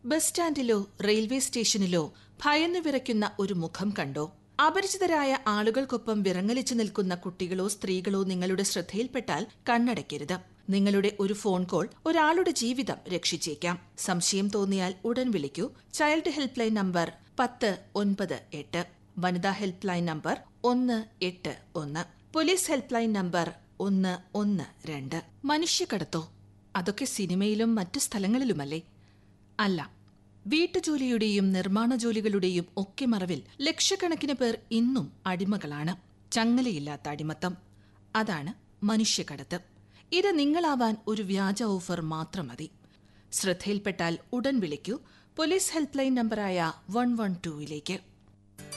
bus സ്റ്റാൻഡിലോ railway സ്റ്റേഷനിലോ ഭയന്നു വിറയ്ക്കുന്ന ഒരു മുഖം കണ്ടോ അപരിചിതരായ ആളുകൾക്കൊപ്പം വിറങ്ങലിച്ചു നിൽക്കുന്ന കുട്ടികളോ സ്ത്രീകളോ നിങ്ങളുടെ ശ്രദ്ധയിൽപ്പെട്ടാൽ കണ്ണടയ്ക്കരുത് നിങ്ങളുടെ ഒരു ഫോൺ കോൾ ഒരാളുടെ ജീവിതം രക്ഷിച്ചേക്കാം സംശയം തോന്നിയാൽ ഉടൻ വിളിക്കൂ ചൈൽഡ് ഹെൽപ്പ് ലൈൻ നമ്പർ പത്ത് ഒൻപത് എട്ട് വനിതാ ഹെൽപ്പ് ലൈൻ നമ്പർ ഒന്ന് എട്ട് ഒന്ന് പോലീസ് ഹെൽപ്പ് ലൈൻ നമ്പർ ഒന്ന് ഒന്ന് രണ്ട് മനുഷ്യക്കടത്തോ അതൊക്കെ സിനിമയിലും മറ്റു സ്ഥലങ്ങളിലുമല്ലേ അല്ല വീട്ടുജോലിയുടെയും നിർമ്മാണ ജോലികളുടെയും ഒക്കെ മറവിൽ ലക്ഷക്കണക്കിന് പേർ ഇന്നും അടിമകളാണ് ചങ്ങലയില്ലാത്ത അടിമത്തം അതാണ് മനുഷ്യക്കടത്ത് ഇത് നിങ്ങളാവാൻ ഒരു വ്യാജ ഓഫർ മാത്രം മതി ശ്രദ്ധയിൽപ്പെട്ടാൽ ഉടൻ വിളിക്കൂ പോലീസ് ഹെൽപ്പ് ലൈൻ നമ്പറായ വൺ വൺ ടൂയിലേക്ക്